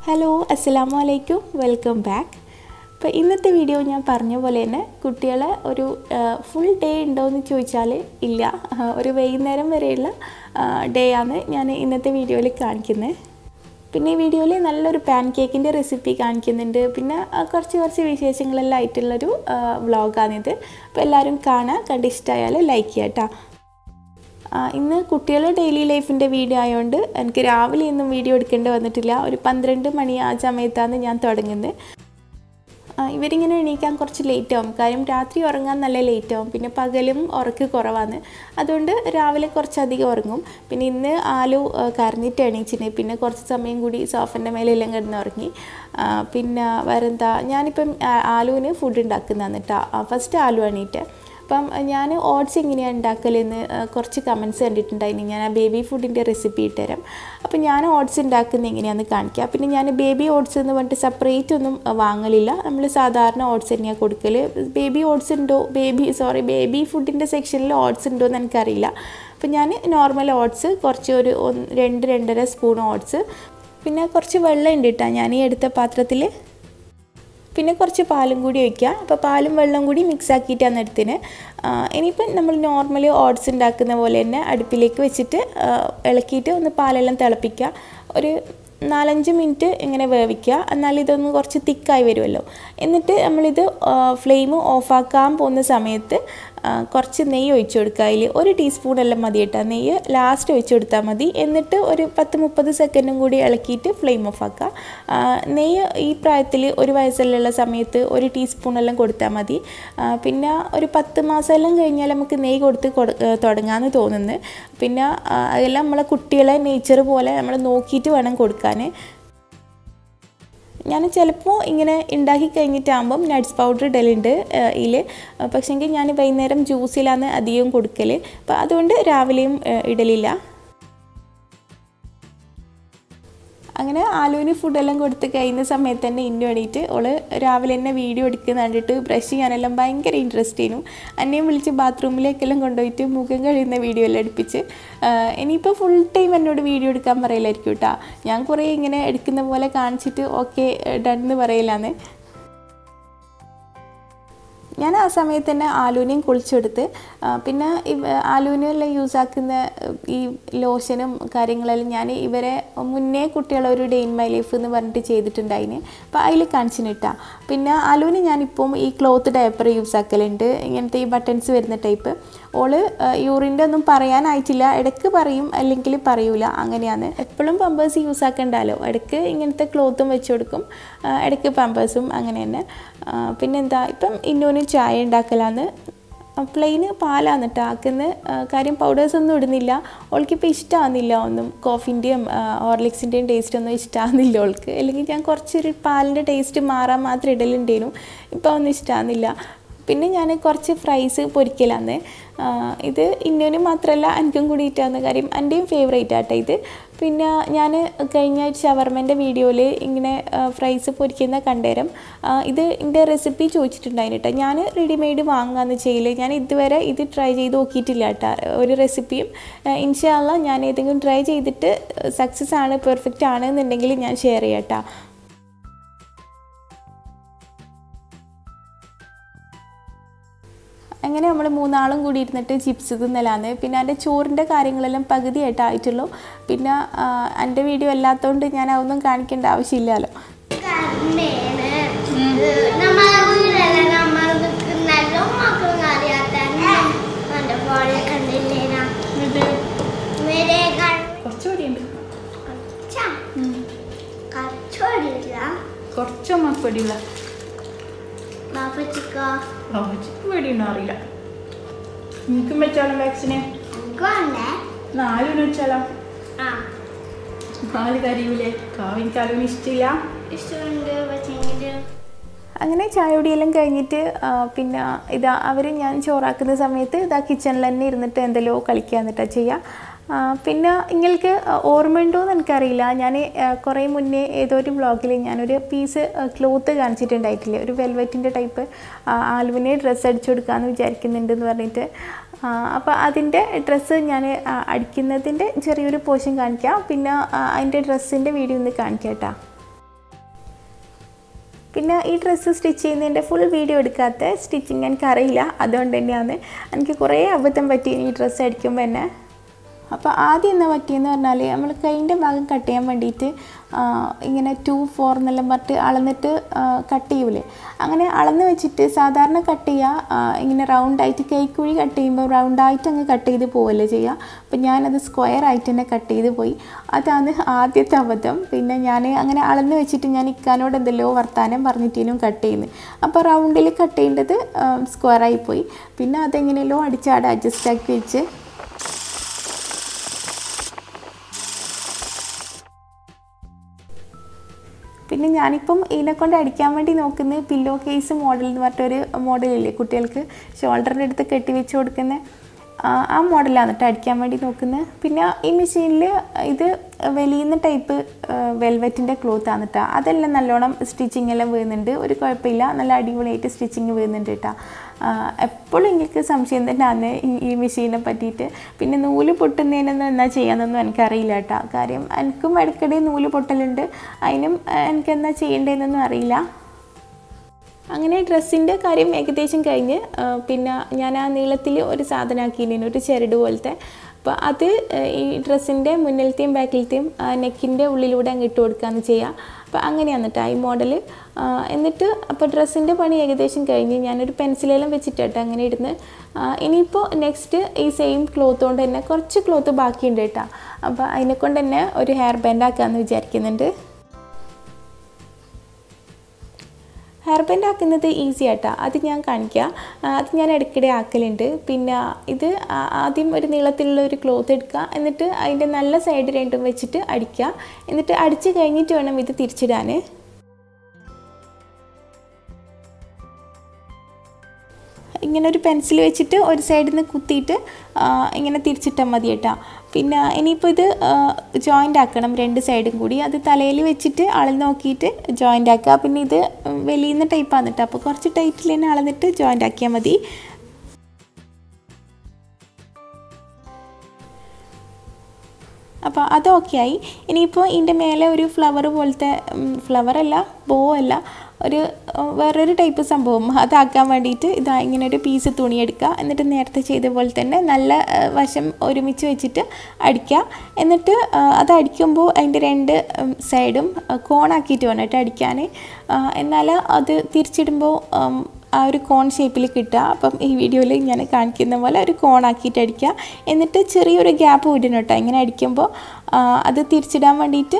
Hello അസ്സലാമു അലൈക്കും welcome back അപ്പോൾ ഇന്നത്തെ വീഡിയോ ഞാൻ പറഞ്ഞ പോലെ തന്നെ കുട്ടികളെ ഒരു ഫുൾ ഡേ ഉണ്ടോ എന്ന് ചോദിച്ചാൽ ഇല്ല ആ, ഒരു വൈകുന്നേരം വരെയുള്ള ഡേ ആണ് ഞാൻ ഇന്നത്തെ വീഡിയോയിൽ കാണിക്കുന്നത് പിന്നെ ഈ വീഡിയോയിൽ നല്ലൊരു പാൻ കേക്കിൻ്റെ റെസിപ്പി കാണിക്കുന്നുണ്ട് പിന്നെ ആ, കുറച്ച് കുറച്ച് വിശേഷങ്ങളെല്ലാം ആയിട്ടുള്ളൊരു വ്ളോഗാണിത് അപ്പോൾ എല്ലാവരും കാണാൻ കണ്ട് ഇഷ്ടമായാൽ ലൈക്ക് ചെയ്യാം കേട്ടോ ആ, ഇന്ന് കുട്ടികളുടെ ഡെയിലി ലൈഫിൻ്റെ വീഡിയോ ആയതുകൊണ്ട് എനിക്ക് രാവിലെ ഒന്നും വീഡിയോ എടുക്കേണ്ടി വന്നിട്ടില്ല ഒരു പന്ത്രണ്ട് മണി ആ സമയത്താണ് ഞാൻ തുടങ്ങുന്നത് ആ, ഇവരിങ്ങനെ എണീക്കാൻ കുറച്ച് ലേറ്റ് ആവും കാര്യം രാത്രി ഉറങ്ങാൻ നല്ല ലേറ്റ് ആവും പിന്നെ പകലും ഉറക്ക് കുറവാണ് അതുകൊണ്ട് രാവിലെ കുറച്ചധികം ഉറങ്ങും പിന്നെ ഇന്ന് ആലു ആ, കരഞ്ഞിട്ട് എണീച്ചിന് പിന്നെ കുറച്ച് സമയം കൂടി സോഫൻ്റെ മേലെല്ലാം കിടന്ന് ഉറങ്ങി ആ, പിന്നെ വേറെന്താ ഞാനിപ്പം ആ, ആലുവിന് ഫുഡ് ഉണ്ടാക്കുന്നതാണ് കേട്ടോ ഫസ്റ്റ് ആലു എണീറ്റ് അപ്പം ഞാൻ ഓട്സ് എങ്ങനെയാണ് ഉണ്ടാക്കലെന്ന് ആ, കുറച്ച് കമൻസ് കണ്ടിട്ടുണ്ടായിരുന്നു ഞാൻ ആ ബേബി ഫുഡിൻ്റെ റെസിപ്പി ഇട്ടുതരാം അപ്പം ഞാൻ ഓട്സ് ഉണ്ടാക്കുന്നത് എങ്ങനെയാണെന്ന് കാണിക്കാം പിന്നെ ഞാൻ ബേബി ഓട്സ് എന്ന് പറഞ്ഞിട്ട് സെപ്പറേറ്റ് ഒന്നും ആ, വാങ്ങലില്ല നമ്മൾ സാധാരണ ഓട്സ് തന്നെയാണ് കൊടുക്കൽ ബേബി ഓട്സ് ഉണ്ടോ ബേബി സോറി ബേബി ഫുഡിൻ്റെ സെക്ഷനിൽ ഓട്സ് ഉണ്ടോ എന്ന് എനിക്കറിയില്ല അപ്പം ഞാൻ നോർമൽ ഓട്സ് കുറച്ച് ഒരു ഒന്ന് രണ്ട് രണ്ടര സ്പൂൺ ഓട്സ് പിന്നെ കുറച്ച് വെള്ളം ഉണ്ട് കേട്ടോ ഞാൻ ഈ എടുത്ത പാത്രത്തിൽ പിന്നെ കുറച്ച് പാലും കൂടി ഒഴിക്കുക അപ്പോൾ പാലും വെള്ളം കൂടി മിക്സ് ആക്കിയിട്ടാണ് എടുത്തിന് ഇനിയിപ്പം നമ്മൾ നോർമലി ഓട്സ് ഉണ്ടാക്കുന്ന പോലെ തന്നെ അടുപ്പിലേക്ക് വെച്ചിട്ട് ആ, ഇളക്കിയിട്ട് ഒന്ന് പാലെല്ലാം തിളപ്പിക്കുക ഒരു നാലഞ്ച് മിനിറ്റ് ഇങ്ങനെ വേവിക്കുക എന്നാൽ ഇതൊന്ന് കുറച്ച് തിക്കായി വരുമല്ലോ എന്നിട്ട് നമ്മളിത് ഫ്ലെയിം ഓഫാക്കാൻ പോകുന്ന സമയത്ത് ആ, കുറച്ച് നെയ്യ് ഒഴിച്ചു കൊടുക്കുക അതിൽ ഒരു ടീസ്പൂൺ എല്ലാം മതി കേട്ടോ നെയ്യ് ലാസ്റ്റ് ഒഴിച്ചു കൊടുത്താൽ മതി എന്നിട്ട് ഒരു പത്ത് മുപ്പത് സെക്കൻഡും കൂടി ഇളക്കിയിട്ട് ഫ്ലെയിം ഓഫ് ആക്കുക ആ, നെയ്യ് ഈ പ്രായത്തിൽ ഒരു വയസ്സിലുള്ള സമയത്ത് ഒരു ടീസ്പൂൺ എല്ലാം കൊടുത്താൽ മതി ആ, പിന്നെ ഒരു പത്ത് മാസം എല്ലാം കഴിഞ്ഞാൽ നമുക്ക് നെയ്യ് കൊടുത്ത് കൊടു ഏ, തുടങ്ങാമെന്ന് തോന്നുന്നു പിന്നെ ആ, അതെല്ലാം നമ്മളെ കുട്ടികളെ നേച്ചർ പോലെ നമ്മൾ നോക്കിയിട്ട് വേണം കൊടുക്കാൻ ഞാൻ ചിലപ്പോൾ ഇങ്ങനെ ഉണ്ടാക്കി കഴിഞ്ഞിട്ടാകുമ്പം നട്ട്സ് പൗഡർ ഇടലുണ്ട് ഇതിൽ പക്ഷേങ്കിൽ ഞാൻ വൈകുന്നേരം ജ്യൂസിലാണ് അധികം കൊടുക്കൽ അപ്പോൾ അതുകൊണ്ട് രാവിലെയും ഏഹ്, ഇടലില്ല അങ്ങനെ ആലുവിന് ഫുഡെല്ലാം കൊടുത്ത് കഴിയുന്ന സമയത്ത് തന്നെ ഇന്നു വേണ്ടിയിട്ട് ഓള് രാവിലെ തന്നെ വീഡിയോ എടുക്കുന്ന കണ്ടിട്ട് ബ്രഷ് ചെയ്യാനെല്ലാം ഭയങ്കര ഇൻട്രസ്റ്റ് ചെയ്യുന്നു എന്നെയും വിളിച്ച് ബാത്റൂമിലേക്കെല്ലാം കൊണ്ടുപോയിട്ട് മുഖം കഴിയുന്ന വീഡിയോ എല്ലാം എടുപ്പിച്ച് ആഹ് ഇനിയിപ്പോൾ ഫുൾ ടൈം എന്നോട് വീഡിയോ എടുക്കാൻ പറയലായിരിക്കും കേട്ടോ ഞാൻ കുറേ ഇങ്ങനെ എടുക്കുന്ന പോലെ കാണിച്ചിട്ട് ഓക്കെ ഡൺ എന്ന് പറയലാന്ന് ഞാൻ ആ സമയത്ത് തന്നെ ആലൂനെയും കുളിച്ചെടുത്ത് ആ, പിന്നെ ഇവ ആലൂനെല്ലാം യൂസ് ആക്കുന്ന ഈ ലോഷനും കാര്യങ്ങളെല്ലാം ഞാൻ ഇവരെ മുന്നേ കുട്ടികളെ ഒരു ഡേ ഇൻ മൈ ലൈഫ് എന്ന് പറഞ്ഞിട്ട് ചെയ്തിട്ടുണ്ടായിന് അപ്പോൾ അതിൽ കാണിച്ചിട്ടാ പിന്നെ ആലൂന് ഞാനിപ്പം ഈ ക്ലോത്ത് ഡയപ്പർ യൂസ് ആക്കലുണ്ട് ഇങ്ങനത്തെ ഈ ബട്ടൺസ് വരുന്ന ടൈപ്പ് ഓള് യൂറിൻ്റെ ഒന്നും പറയാനായിട്ടില്ല ഇടയ്ക്ക് പറയും അല്ലെങ്കിൽ പറയൂല അങ്ങനെയാണ് എപ്പോഴും പമ്പേഴ്സ് യൂസ് ആക്കണ്ടല്ലോ ഇടയ്ക്ക് ഇങ്ങനത്തെ ക്ലോത്തും വെച്ച് കൊടുക്കും ആ, ഇടയ്ക്ക് പമ്പേഴ്സും അങ്ങനെ തന്നെ ആ, പിന്നെന്താ ഇപ്പം ഇന്നോന് ചായ ഉണ്ടാക്കലാന്ന് പ്ലെയിന് പാലാണ് കേട്ടോ ആക്കുന്ന കാര്യം പൗഡേഴ്സ് ഒന്നും ഇടുന്നില്ല ഓൾക്കിപ്പോൾ ഇഷ്ടമാകുന്നില്ല ഒന്നും കോഫിൻ്റെയും ഹോർലിക്സിൻ്റെയും ടേസ്റ്റ് ഒന്നും ഇഷ്ടമാകുന്നില്ല ഓൾക്ക് അല്ലെങ്കിൽ ഞാൻ കുറച്ചൊരു പാലിൻ്റെ ടേസ്റ്റ് മാറാൻ മാത്രം ഇടലുണ്ടേനു ഇപ്പോൾ ഒന്നും ഇഷ്ടമാകുന്നില്ല പിന്നെ ഞാൻ കുറച്ച് ഫ്രൈസ് പൊരിക്കലാന്ന് ആ, ഇത് ഇന്നോന് മാത്രമല്ല എനിക്കും കൂടിയിട്ടാണ് കാര്യം എൻ്റെയും ഫേവറേറ്റ് ആട്ടോ ഇത് പിന്നെ ഞാൻ കഴിഞ്ഞ ഷവർമൻ്റെ വീഡിയോയിൽ ഇങ്ങനെ ഫ്രൈസ് പൊരിക്കുന്ന കണ്ടേരം ആ, ഇത് എൻ്റെ റെസിപ്പി ചോദിച്ചിട്ടുണ്ടായിരുന്നു കേട്ടോ ഞാൻ റെഡിമെയ്ഡ് വാങ്ങാമെന്ന് ചെയ്യില്ല ഞാൻ ഇതുവരെ ഇത് ട്രൈ ചെയ്ത് നോക്കിയിട്ടില്ല കേട്ടോ ഒരു റെസിപ്പിയും ഇൻഷാല്ല ഞാൻ ഏതെങ്കിലും ട്രൈ ചെയ്തിട്ട് സക്സസ് ആണ് പെർഫെക്റ്റ് ആണ് എന്നുണ്ടെങ്കിൽ ഞാൻ ഷെയർ ചെയ്യാം കേട്ടോ അങ്ങനെ നമ്മൾ മൂന്നാളും കൂടി ഇരുന്നിട്ട് ചിപ്സ് തിന്നലാന്ന് പിന്നെ എൻ്റെ ചോറിൻ്റെ കാര്യങ്ങളെല്ലാം പകുതിയായിട്ട് ആയിട്ടുള്ളൂ പിന്നെ ആ, എൻ്റെ വീഡിയോ അല്ലാത്തതുകൊണ്ട് ഞാൻ അതൊന്നും കാണിക്കേണ്ട ആവശ്യമില്ലല്ലോ കണ്ടേന്. നമ്മളെ വീടല്ല നമ്മൾ നിൽക്കുന്നല്ലോ മക്കളും അറിയാത്ത എന്റെ ഫോണിൽ കണ്ടില്ലേനാ മേരെ കുറച്ചുകൂടിയുണ്ട് കച്ചോടില്ല കുറച്ചോ മപ്പൊടിയുള്ള ബാപ്പച്ചിക്കോ പേടിയുണ്ടോ അറിയില്ല എനിക്കും വെച്ചാലോ വാക്സിന് എനിക്കുണ്ടേ നാലിന് വെച്ചാലോ ആ നാല് കരിയൂലേ കാവിനിക്കാലും ഇഷ്ടമില്ല ഇഷ്ടമുണ്ട് പക്ഷെങ്കിൽ അങ്ങനെ ചായയോടിയെല്ലാം കഴിഞ്ഞിട്ട് ആ, പിന്നെ ഇതാ അവർ ഞാൻ ചോറാക്കുന്ന സമയത്ത് ഇതാ കിച്ചണിൽ തന്നെ ഇരുന്നിട്ട് എന്തെല്ലോ കളിക്കുക എന്നിട്ടാ ചെയ്യുക ആ, പിന്നെ നിങ്ങൾക്ക് ഓർമ്മയുണ്ടോ എന്ന് എനിക്കറിയില്ല ഞാൻ കുറേ മുന്നേ ഏതോ ഒരു വ്ളോഗിൽ ഞാനൊരു പീസ് ക്ലോത്ത് കാണിച്ചിട്ടുണ്ടായിട്ടില്ലേ ഒരു വെൽവെറ്റിൻ്റെ ടൈപ്പ് ആലുവിനെ ഡ്രസ്സ് അടിച്ചു കൊടുക്കാമെന്ന് വിചാരിക്കുന്നുണ്ടെന്ന് പറഞ്ഞിട്ട് അപ്പോൾ അതിൻ്റെ ഡ്രസ്സ് ഞാൻ അടിക്കുന്നതിൻ്റെ ചെറിയൊരു പോർഷൻ കാണിക്കാം പിന്നെ ആ, അതിൻ്റെ ഡ്രസ്സിൻ്റെ വീഡിയോ ഒന്ന് കാണിക്കാം കേട്ടോ പിന്നെ ഈ ഡ്രസ്സ് സ്റ്റിച്ച് ചെയ്യുന്നതിൻ്റെ ഫുൾ വീഡിയോ എടുക്കാത്ത സ്റ്റിച്ചിങ് എനിക്ക് അറിയില്ല അതുകൊണ്ട് തന്നെയാണ് എനിക്ക് കുറേ അബദ്ധം പറ്റി ഈ ഡ്രസ്സ് അടിക്കുമ്പോൾ തന്നെ അപ്പോൾ ആദ്യം എന്താ പറ്റിയെന്ന് പറഞ്ഞാൽ നമ്മൾ കൈൻ്റെ ഭാഗം കട്ട് ചെയ്യാൻ വേണ്ടിയിട്ട് ആ, ഇങ്ങനെ ടു ഫോർ എന്നെല്ലാം പറഞ്ഞിട്ട് അളന്നിട്ട് കട്ട് ചെയ്യൂലേ അങ്ങനെ അളന്ന് വെച്ചിട്ട് സാധാരണ കട്ട് ചെയ്യുക ആ, ഇങ്ങനെ റൗണ്ടായിട്ട് കൈക്കുഴി കട്ട് ചെയ്യുമ്പോൾ റൗണ്ടായിട്ട് അങ്ങ് കട്ട് ചെയ്ത് പോവല്ലേ ചെയ്യുക അപ്പോൾ ഞാനത് സ്ക്വയർ ആയിട്ട് തന്നെ കട്ട് ചെയ്ത് പോയി അതാണ് ആദ്യത്തെ അബദ്ധം പിന്നെ ഞാൻ അങ്ങനെ അളന്ന് വെച്ചിട്ട് ഞാൻ ഇക്കാനോട് എന്തെല്ലോ വർത്താനം പറഞ്ഞിട്ടേനും കട്ട് ചെയ്യുന്നത് അപ്പോൾ റൗണ്ടിൽ കട്ട് ചെയ്യേണ്ടത് സ്ക്വയറായി പോയി പിന്നെ അതെങ്ങനെയല്ലോ അടിച്ചാടെ അഡ്ജസ്റ്റ് ആക്കി വെച്ച് പിന്നെ ഞാനിപ്പം ഇതിനെ കൊണ്ട് അടിക്കാൻ വേണ്ടി നോക്കുന്നത് പില്ലോ കേസ് മോഡൽ എന്ന് പറഞ്ഞിട്ടൊരു മോഡലില്ലേ കുട്ടികൾക്ക് ഷോൾഡറിൻ്റെ അടുത്ത് കെട്ടി വെച്ച് കൊടുക്കുന്ന ആ, ആ മോഡലാണ് കേട്ടോ അടിക്കാൻ വേണ്ടി നോക്കുന്നത് പിന്നെ ഈ മെഷീനിൽ ഇത് വലിയുന്ന ടൈപ്പ് വെൽവെറ്റിൻ്റെ ക്ലോത്ത് ആണ് കേട്ടോ അതെല്ലാം നല്ലോണം സ്റ്റിച്ചിങ് എല്ലാം വീഴുന്നുണ്ട് ഒരു കുഴപ്പമില്ല നല്ല അടിപൊളിയായിട്ട് സ്റ്റിച്ചിങ് വീഴുന്നുണ്ട് കേട്ടോ എപ്പോഴും എനിക്ക് സംശയം തന്നെയാണ് ഈ- ഈ മെഷീനെ പറ്റിയിട്ട് പിന്നെ നൂല് പൊട്ടുന്നതിനൊന്നും എന്നാ ചെയ്യാന്നൊന്നും എനിക്കറിയില്ല കേട്ടോ കാര്യം എനിക്കും ഇടയ്ക്കിടെ നൂല് പൊട്ടലുണ്ട് അതിനും എനിക്ക് എന്നാ ചെയ്യേണ്ടതെന്നൊന്നും അറിയില്ല അങ്ങനെ ഡ്രസ്സിൻ്റെ കാര്യം ഏകദേശം കഴിഞ്ഞ് ആ, പിന്നെ ഞാൻ ആ നീളത്തിൽ ഒരു സാധനമാക്കിയിരുന്നു ഒരു ചെരട് പോലത്തെ അപ്പോൾ അത് ആ, ഈ ഡ്രസ്സിൻ്റെ മുന്നിലത്തെയും ബാക്കിലത്തെയും നെക്കിൻ്റെ ഉള്ളിലൂടെ അങ്ങ് ഇട്ട് കൊടുക്കുകയാണ് ചെയ്യുക അപ്പോൾ അങ്ങനെയാണ് കേട്ടോ ഈ മോഡൽ എന്നിട്ട് അപ്പോൾ ഡ്രസ്സിൻ്റെ പണി ഏകദേശം കഴിഞ്ഞ് ഞാനൊരു പെൻസിലെല്ലാം വെച്ചിട്ടാട്ടോ അങ്ങനെ ഇടുന്ന് ആ, ഇനിയിപ്പോൾ നെക്സ്റ്റ് ഈ സെയിം ക്ലോത്ത് കൊണ്ട് തന്നെ കുറച്ച് ക്ലോത്ത് ബാക്കിയുണ്ട് കേട്ടോ അപ്പോൾ അതിനെ കൊണ്ട് തന്നെ ഒരു ഹെയർ ബാൻഡ് ആക്കാമെന്ന് വിചാരിക്കുന്നുണ്ട് ഹെയർ ബാൻഡ് ആക്കുന്നത് ഈസി ആട്ടാ അത് ഞാൻ കാണിക്കാം ആ, അത് ഞാൻ ഇടയ്ക്കിടെ ആക്കലുണ്ട് പിന്നെ ഇത് ആ- ആദ്യം ഒരു നീളത്തിലുള്ള ഒരു ക്ലോത്ത് എടുക്കുക എന്നിട്ട് അതിൻ്റെ നല്ല സൈഡ് രണ്ടും വെച്ചിട്ട് അടിക്കുക എന്നിട്ട് അടിച്ച് കഴിഞ്ഞിട്ട് വേണം ഇത് തിരിച്ചിടാൻ ഇങ്ങനെ ഒരു പെൻസിൽ വെച്ചിട്ട് ഒരു സൈഡിൽ നിന്ന് കുത്തിയിട്ട് ആ, ഇങ്ങനെ തിരിച്ചിട്ടാൽ മതി കേട്ടോ പിന്നെ ഇനിയിപ്പോൾ ഇത് ജോയിൻ്റ് ആക്കണം രണ്ട് സൈഡും കൂടി അത് തലയിൽ വെച്ചിട്ട് അളന്ന് നോക്കിയിട്ട് ജോയിൻ്റ് ആക്കുക പിന്നെ ഇത് വലിയുന്ന ടൈപ്പാണ് കേട്ടോ അപ്പോൾ കുറച്ച് ടൈറ്റിൽ തന്നെ അളന്നിട്ട് ജോയിൻ്റ് ആക്കിയാൽ മതി അപ്പോൾ അത് ഓക്കെ ആയി ഇനിയിപ്പോൾ ഇതിൻ്റെ മേലെ ഒരു ഫ്ലവർ പോലത്തെ ഫ്ലവർ അല്ല ബോ അല്ല ഒരു ഉം, വേറൊരു ടൈപ്പ് സംഭവം അതാക്കാൻ വേണ്ടിയിട്ട് ഇതാ ഇങ്ങനെ ഒരു പീസ് തുണി എടുക്കുക എന്നിട്ട് നേരത്തെ ചെയ്ത പോലെ തന്നെ നല്ല ആ, വശം ഒരുമിച്ച് വെച്ചിട്ട് അടിക്കുക എന്നിട്ട് ആ, അത് അടിക്കുമ്പോൾ അതിൻ്റെ രണ്ട് ഉം, സൈഡും ആ, കോണാക്കിയിട്ട് വേണം കേട്ടോ അടിക്കാൻ എന്നാൽ അത് തിരിച്ചിടുമ്പോൾ ഉം, ആ ഒരു കോൺ ഷേപ്പിൽ കിട്ടുക അപ്പം ഈ വീഡിയോയിൽ ഞാൻ കാണിക്കുന്ന പോലെ ഒരു കോൺ ആക്കിയിട്ട് അടിക്കുക എന്നിട്ട് ചെറിയൊരു ഗ്യാപ്പ് വിടണം കേട്ടോ ഇങ്ങനെ അടിക്കുമ്പോൾ ആ, അത് തിരിച്ചിടാൻ വേണ്ടിയിട്ട്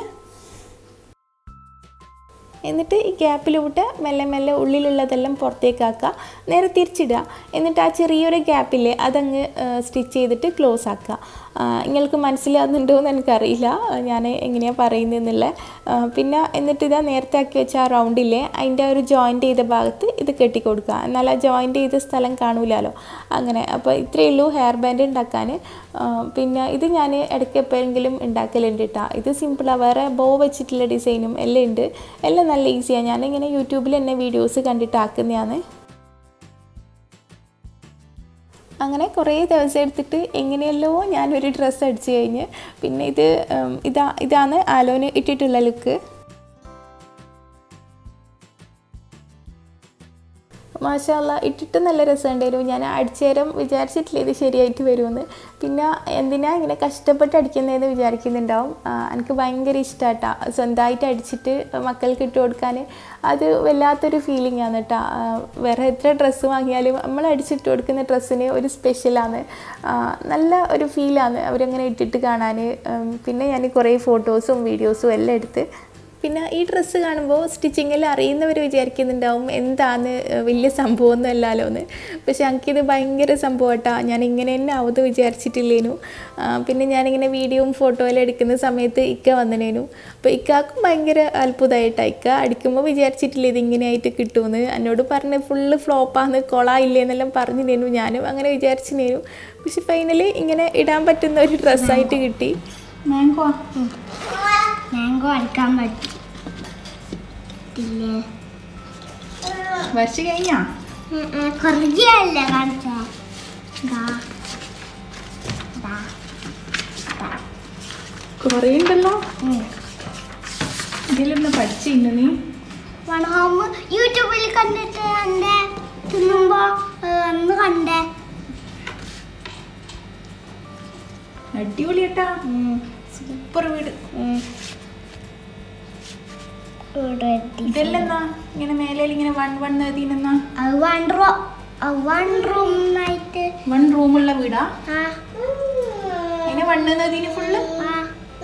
എന്നിട്ട് ഈ ഗ്യാപ്പിലൂട്ട് മെല്ലെ മെല്ലെ ഉള്ളിലുള്ളതെല്ലാം പുറത്തേക്കാക്കുക നേരെ തിരിച്ചിടുക എന്നിട്ട് ആ ചെറിയൊരു ഗ്യാപ്പില്ലേ അതങ്ങ് സ്റ്റിച്ച് ചെയ്തിട്ട് ക്ലോസ് ആക്കുക ആ, നിങ്ങൾക്ക് മനസ്സിലാകുന്നുണ്ടോ എന്ന് എനിക്കറിയില്ല ഞാൻ എങ്ങനെയാണ് പറയുന്നതെന്നുള്ള പിന്നെ എന്നിട്ട് ഇതാ നേരത്തെ ആക്കി വെച്ച ആ റൗണ്ടില്ലേ അതിൻ്റെ ആ ഒരു ജോയിൻ്റ് ചെയ്ത ഭാഗത്ത് ഇത് കെട്ടിക്കൊടുക്കുക എന്നാൽ ആ ജോയിൻ്റ് ചെയ്ത സ്ഥലം കാണൂലല്ലോ അങ്ങനെ അപ്പോൾ ഇത്രയേ ഉള്ളൂ ഹെയർ ബാൻഡ് ഉണ്ടാക്കാൻ ആ, പിന്നെ ഇത് ഞാൻ ഇടയ്ക്ക് എപ്പോഴെങ്കിലും ഉണ്ടാക്കലുണ്ട് കേട്ടോ ഇത് സിമ്പിളാണ് വേറെ ബോ വെച്ചിട്ടുള്ള ഡിസൈനും എല്ലാം ഉണ്ട് എല്ലാം നല്ല ഈസിയാണ് ഞാനിങ്ങനെ യൂട്യൂബിൽ തന്നെ വീഡിയോസ് കണ്ടിട്ട് ആക്കുന്നതാണ് അങ്ങനെ കുറേ ദിവസം എടുത്തിട്ട് എങ്ങനെയല്ലോ ഞാനൊരു ഡ്രസ്സ് അടിച്ചു കഴിഞ്ഞ് പിന്നെ ഇത് ഉം, ഇതാ ഇതാണ് ആലോന് ഇട്ടിട്ടുള്ള ലുക്ക് മാഷാല്ല ഇട്ടിട്ട് നല്ല രസമുണ്ടായിരുന്നു ഞാൻ അടിച്ചേരം വിചാരിച്ചിട്ടില്ല ഇത് ശരിയായിട്ട് വരുമെന്ന് പിന്നെ എന്തിനാ ഇങ്ങനെ കഷ്ടപ്പെട്ട് അടിക്കുന്നതെന്ന് വിചാരിക്കുന്നുണ്ടാവും ആ, എനിക്ക് ഭയങ്കര ഇഷ്ടമാട്ടാ സ്വന്തമായിട്ട് അടിച്ചിട്ട് മക്കൾക്ക് ഇട്ട് കൊടുക്കാൻ അത് വല്ലാത്തൊരു ഫീലിംഗ് ആണ് കേട്ടോ വേറെ എത്ര ഡ്രസ്സ് വാങ്ങിയാലും നമ്മൾ അടിച്ചിട്ട് കൊടുക്കുന്ന ഡ്രസ്സിന് ഒരു സ്പെഷ്യലാണ് നല്ല ഒരു ഫീലാണ് അവരങ്ങനെ ഇട്ടിട്ട് കാണാൻ പിന്നെ ഞാൻ കുറേ ഫോട്ടോസും വീഡിയോസും എല്ലാം എടുത്ത് പിന്നെ ഈ ഡ്രസ്സ് കാണുമ്പോൾ സ്റ്റിച്ചിങ്ങിൽ അറിയുന്നവർ വിചാരിക്കുന്നുണ്ടാവും എന്താണ് വലിയ സംഭവമൊന്നും അല്ലല്ലോ എന്ന് പക്ഷെ എനിക്കിത് ഭയങ്കര സംഭവമാട്ടാ ഞാൻ ഇങ്ങനെ തന്നെ ആവത് വിചാരിച്ചിട്ടില്ലേനു ആ, പിന്നെ ഞാനിങ്ങനെ വീഡിയോയും ഫോട്ടോ എല്ലാം എടുക്കുന്ന സമയത്ത് ഇക്ക വന്നനേനു അപ്പോൾ ഇക്കാക്കും ഭയങ്കര അത്ഭുതമായിട്ടാണ് ഇക്ക അടിക്കുമ്പോൾ വിചാരിച്ചിട്ടില്ല ഇത് ഇങ്ങനെയായിട്ട് കിട്ടുമെന്ന് എന്നോട് പറഞ്ഞ് ഫുള്ള് ഫ്ലോപ്പാന്ന് കൊളായില്ലേ എന്നെല്ലാം പറഞ്ഞിരുന്നു ഞാനും അങ്ങനെ വിചാരിച്ചിരുന്നു പക്ഷെ ഫൈനലി ഇങ്ങനെ ഇടാൻ പറ്റുന്ന ഒരു ഡ്രസ്സായിട്ട് കിട്ടി മാംഗോ മാംഗോ അടിക്കാൻ പറ്റില്ലേ വരച്ച് കഴിഞ്ഞാ കുറേ അല്ലേ കാണിച്ച കുറേ ഉണ്ടല്ലോ ഇതിലൊന്ന് പഠിച്ചിരുന്നു നീ വൺ ഹോം യൂട്യൂബിൽ കണ്ടിട്ട് എൻ്റെ തിന്നുമ്പോ ഏ, അന്ന് കണ്ടേ അടിപൊളി കേട്ടാ സൂപ്പർ വീട് ഇവിടെ എത്തി. ഇതെല്ലെന്നാ ഇങ്ങനെ മേലെ ഇങ്ങനെ വൺ വൺ എഴുതിനെന്നാ അത് വൺ റോ വൺ റൂമായിട്ട് വൺ റൂമുള്ള വീടാ ആ അതിനെ വണ്ണ് എഴുതിന് ഫുള്ള് ആ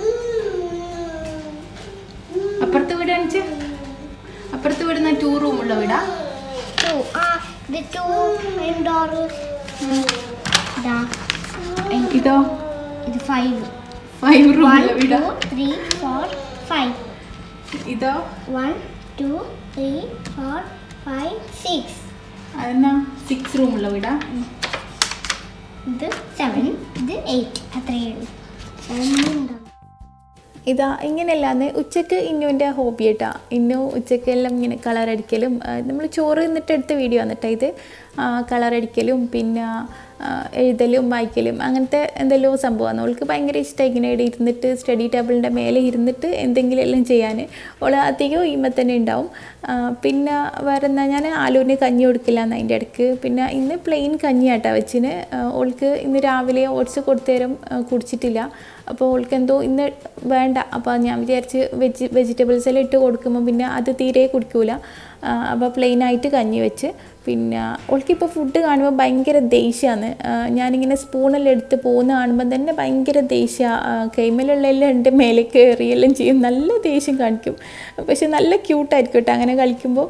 അപ്പുറത്തെ വീട് കാണിച്ച് അപ്പുറത്തെ വീട് ടൂ റൂമുള്ള വീടാ ടു ആ ഇത് ടു ഇൻഡോർ ഇതാ ഇതോ ഇത് ഫൈവ് ഫൈവ് വൺ റൂമുള്ള വീടാ ടു ത്രീ ഫോർ ഫൈവ് ഇതോ one two three four five six അതെന്നാ സിക്സ് റൂമുള്ള വീടാ ഇത് സെവൻ ഇത് എയ്റ്റ് അത്രയേ ഉള്ളൂ ഒന്നുണ്ടോ ഇതാ ഇങ്ങനെയല്ലാന്ന് ഉച്ചക്ക് ഇന്നുവിൻ്റെ ഹോബി കേട്ടാ ഇന്നു ഉച്ചക്കെല്ലാം ഇങ്ങനെ കളർ അടിക്കലും നമ്മൾ ചോറ് നിന്നിട്ട് എടുത്ത വീഡിയോ വന്നിട്ടാ ഇത് കളർ അടിക്കലും പിന്നെ ആ, എഴുതലും വായിക്കലും അങ്ങനത്തെ എന്തെല്ലോ സംഭവമാണ് അവൾക്ക് ഭയങ്കര ഇഷ്ടമായി ഇങ്ങനെ ഇവിടെ ഇരുന്നിട്ട് സ്റ്റഡി ടേബിളിൻ്റെ മേലെ ഇരുന്നിട്ട് എന്തെങ്കിലും എല്ലാം ചെയ്യാൻ അവൾ അധികം ഈമ തന്നെ ഉണ്ടാവും ആ, പിന്നെ വേറെ എന്താ ഞാൻ ആലൂരിന് കഞ്ഞി കൊടുക്കില്ല അതിൻ്റെ ഇടയ്ക്ക് പിന്നെ ഇന്ന് പ്ലെയിൻ കഞ്ഞിയാട്ടാ വെച്ചിന് ഓൾക്ക് ഇന്ന് രാവിലെ ഓട്സ് കൊടുത്തേരം കുടിച്ചിട്ടില്ല അപ്പോൾ ഓൾക്ക് എന്തോ ഇന്ന് വേണ്ട അപ്പോൾ ഞാൻ വിചാരിച്ച് വെജ് വെജിറ്റബിൾസ് എല്ലാം ഇട്ട് കൊടുക്കുമ്പോൾ പിന്നെ അത് തീരെ കുടിക്കൂല അപ്പോൾ പ്ലെയിൻ ആയിട്ട് കഞ്ഞി വെച്ച് പിന്നെ ഓൾക്കിപ്പോൾ ഫുഡ് കാണുമ്പോൾ ഭയങ്കര ദേഷ്യമാണ് ഞാനിങ്ങനെ സ്പൂണെല്ലാം എടുത്ത് പോകുന്ന കാണുമ്പോൾ തന്നെ ഭയങ്കര ദേഷ്യ കൈമലുള്ള എല്ലാം എൻ്റെ മേലെ കയറി എല്ലാം ചെയ്യും നല്ല ദേഷ്യം കാണിക്കും പക്ഷെ നല്ല ക്യൂട്ടായിരിക്കും കേട്ടോ അങ്ങനെ കളിക്കുമ്പോൾ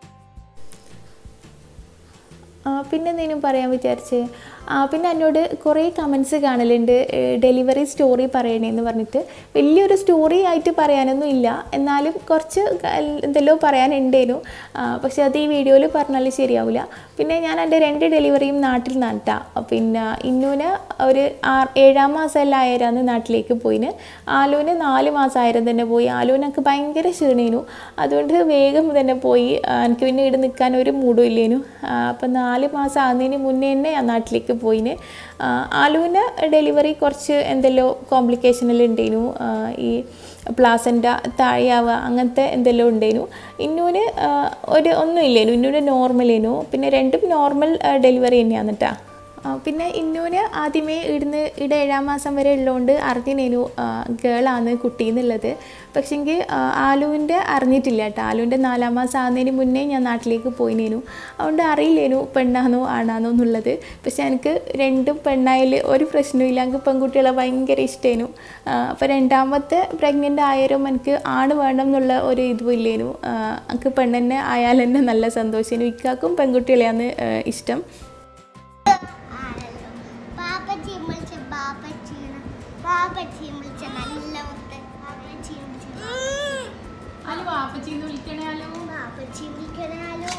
ആ, പിന്നെ എന്തെങ്കിലും പറയാൻ വിചാരിച്ചേ ആ പിന്നെ എന്നോട് കുറേ കമൻസ് കാണലുണ്ട് ഡെലിവറി സ്റ്റോറി പറയണേന്ന് പറഞ്ഞിട്ട് വലിയൊരു സ്റ്റോറി ആയിട്ട് പറയാനൊന്നും ഇല്ല എന്നാലും കുറച്ച് ക- എന്തെല്ലോ പറയാനുണ്ടേനു ആ, പക്ഷെ അത് ഈ വീഡിയോയിൽ പറഞ്ഞാൽ ശരിയാവില്ല പിന്നെ ഞാൻ എൻ്റെ രണ്ട് ഡെലിവറിയും നാട്ടിൽ നട്ടാ പിന്നെ ഇന്നൂന് ഒരു ആറ് ഏഴാം മാസമെല്ലാം ആയിരാന്ന് നാട്ടിലേക്ക് പോയിന് ആലുവിന് നാല് മാസം ആയിരം തന്നെ പോയി ആലുവിനൊക്കെ ഭയങ്കര ക്ഷീണേനു അതുകൊണ്ട് വേഗം തന്നെ പോയി ആ, എനിക്ക് പിന്നെ ഇവിടെ നിൽക്കാൻ ഒരു മൂടും ഇല്ലേനു ആ, അപ്പം നാല് മാസം ആകുന്നതിന് മുന്നേ തന്നെ ഞാൻ നാട്ടിലേക്ക് പോയിന് ആ, ആലുവിന് ഡെലിവറി കുറച്ച് എന്തെല്ലോ കോംപ്ലിക്കേഷനെല്ലാം ഉണ്ടേനു ആ, ഈ പ്ലാസൻ്റ താഴെയാവുക അങ്ങനത്തെ എന്തെല്ലോ ഉണ്ടേനു ഇന്നൂന് ആ, ഒരു ഒന്നും ഇല്ലേനു ഇന്നൂന് നോർമലേനു പിന്നെ രണ്ടും നോർമൽ ഡെലിവറി തന്നെയാണ് കേട്ടോ ആ, പിന്നെ ഇന്നൂന് ആദ്യമേ ഇടുന്ന് ഇവിടെ ഏഴാം മാസം വരെ ഉള്ളതുകൊണ്ട് അറിഞ്ഞിനേനു ഗേളാണ് കുട്ടി എന്നുള്ളത് പക്ഷെങ്കിൽ ആലുവിൻ്റെ അറിഞ്ഞിട്ടില്ല കേട്ടോ ആലുവിൻ്റെ നാലാം മാസം ആകുന്നതിന് മുന്നേ ഞാൻ നാട്ടിലേക്ക് പോയിനേനു അതുകൊണ്ട് അറിയില്ലേനു പെണ്ണാണോ ആണാണോ എന്നുള്ളത് പക്ഷെ എനിക്ക് രണ്ടും പെണ്ണായാൽ ഒരു പ്രശ്നവും എനിക്ക് പെൺകുട്ടികളെ ഭയങ്കര ഇഷ്ടേനു അപ്പോൾ രണ്ടാമത്തെ പ്രഗ്നൻ്റ് ആയാലും എനിക്ക് ആണ് വേണം എന്നുള്ള ഒരു ഇതും ഇല്ലേനു ആ, എനിക്ക് പെണ്ണെന്നെ ആയാൽ തന്നെ നല്ല സന്തോഷേനു ഇക്കാക്കും പെൺകുട്ടികളെയാണ് ആ, ഇഷ്ടം ആണല്ലോ പാപ്പച്ചി വിളിച്ച പാപ്പച്ചീന പാപ്പച്ചി വിളിച്ച നല്ല മുത്ത് പാപ്പച്ചി വിളിച്ച ഹലോ വാപ്പച്ചിന്ന് വിളിക്കണേ ഹലോ പാപ്പച്ചി വിളിക്കണാലോ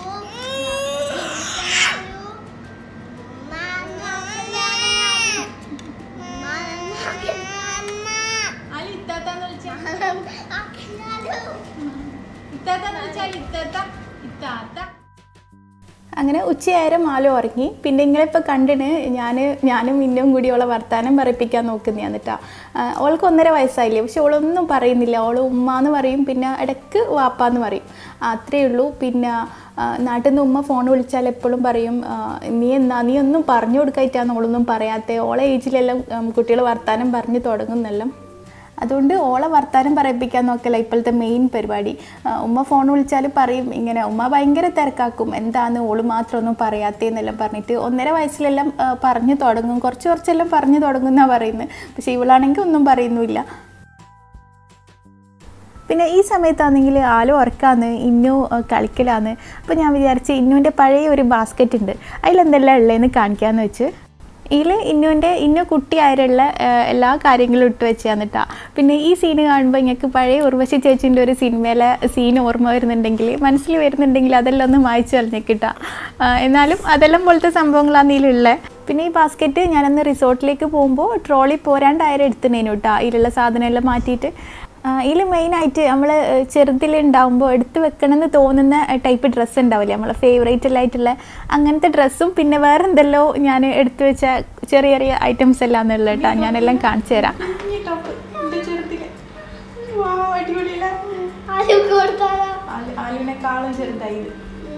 അല്ല ഇത്താത്താന്ന് വിളിച്ചാ ഇത്താത്താന്ന് വിളിച്ചാൽ ഇത്താത്ത ഇത്താത്ത അങ്ങനെ ഉച്ചയായിരം ആലും ഉറങ്ങി പിന്നെ നിങ്ങളിപ്പോൾ കണ്ടിന് ഞാൻ ഞാനും മിന്നും കൂടി അവളെ വർത്താനം പറയിപ്പിക്കാൻ നോക്കുന്നതാണ് എന്നിട്ടാ അവൾക്ക് ഒന്നര വയസ്സായില്ലേ പക്ഷെ അവളൊന്നും പറയുന്നില്ല അവൾ ഉമ്മ എന്ന് പറയും പിന്നെ ഇടയ്ക്ക് വാപ്പ എന്ന് പറയും അത്രയേ ഉള്ളൂ പിന്നെ ആ, നാട്ടിൽ നിന്ന് ഉമ്മ ഫോൺ വിളിച്ചാൽ എപ്പോഴും പറയും ആ, നീ എന്നാ നീ ഒന്നും പറഞ്ഞു കൊടുക്കായിട്ടാണ് അവളൊന്നും പറയാത്തത് ഓളെ ഏജിലെല്ലാം കുട്ടികൾ വർത്താനം പറഞ്ഞു തുടങ്ങുന്നെല്ലാം അതുകൊണ്ട് ഓളെ വർത്താനം പറയിപ്പിക്കാൻ നോക്കല ഇപ്പോഴത്തെ മെയിൻ പരിപാടി ആ, ഉമ്മ ഫോൺ വിളിച്ചാൽ പറയും ഇങ്ങനെ ഉമ്മ ഭയങ്കര തിരക്കാക്കും എന്താന്ന് ഓള് മാത്രമൊന്നും പറയാത്തേന്നെല്ലാം പറഞ്ഞിട്ട് ഒന്നര വയസ്സിലെല്ലാം ആ, പറഞ്ഞു തുടങ്ങും കുറച്ച് കുറച്ചെല്ലാം പറഞ്ഞു തുടങ്ങുന്നാണ് പറയുന്നത് പക്ഷേ ഇവളാണെങ്കിൽ ഒന്നും പറയുന്നുമില്ല പിന്നെ ഈ സമയത്താണെങ്കിൽ ആലോ ഉറക്കാന്ന് ഇന്നു ആ, കളിക്കലാന്ന് അപ്പോൾ ഞാൻ വിചാരിച്ച് ഇന്നുവിൻ്റെ പഴയ ഒരു ബാസ്ക്കറ്റ് ഉണ്ട് അതിലെന്തെല്ലാം ഉള്ളതെന്ന് കാണിക്കാമെന്ന് വെച്ച് ഇതിൽ ഇന്നുവിൻ്റെ ഇന്നു കുട്ടിയായുള്ള എല്ലാ കാര്യങ്ങളും ഇട്ട് വെച്ച് തന്നിട്ടാ പിന്നെ ഈ സീന് കാണുമ്പോൾ ഞങ്ങൾക്ക് പഴയ ഉർവശി ചേച്ചീൻ്റെ ഒരു സിനിമയിലെ സീൻ ഓർമ്മ വരുന്നുണ്ടെങ്കിൽ മനസ്സിൽ വരുന്നുണ്ടെങ്കിൽ അതെല്ലാം ഒന്ന് വായിച്ചു കളഞ്ഞേക്കിട്ടാ എന്നാലും അതെല്ലാം പോലത്തെ സംഭവങ്ങളാണ് ഇതിലുള്ളത് പിന്നെ ഈ ബാസ്ക്കറ്റ് ഞാനന്ന് റിസോർട്ടിലേക്ക് പോകുമ്പോൾ ട്രോളി പോരാണ്ടായിരം എടുത്തിനേനു കേട്ടോ ഇതിലുള്ള സാധനമെല്ലാം മാറ്റിയിട്ട് ഇതിൽ മെയിനായിട്ട് നമ്മൾ ചെറുതിലുണ്ടാവുമ്പോൾ എടുത്ത് വെക്കണമെന്ന് തോന്നുന്ന ടൈപ്പ് ഡ്രസ്സ് ഉണ്ടാവില്ലേ നമ്മളെ ഫേവറേറ്റ് ആയിട്ടുള്ള അങ്ങനത്തെ ഡ്രസ്സും പിന്നെ വേറെ എന്തെല്ലോ ഞാൻ എടുത്തു വെച്ച ചെറിയ ചെറിയ ഐറ്റംസ് എല്ലാം എന്നുള്ള കേട്ടോ ഞാനെല്ലാം കാണിച്ചു തരാം ആലു കൊടുത്താലോ ആലുവിനെക്കാളും ചെറുതായി ഇത്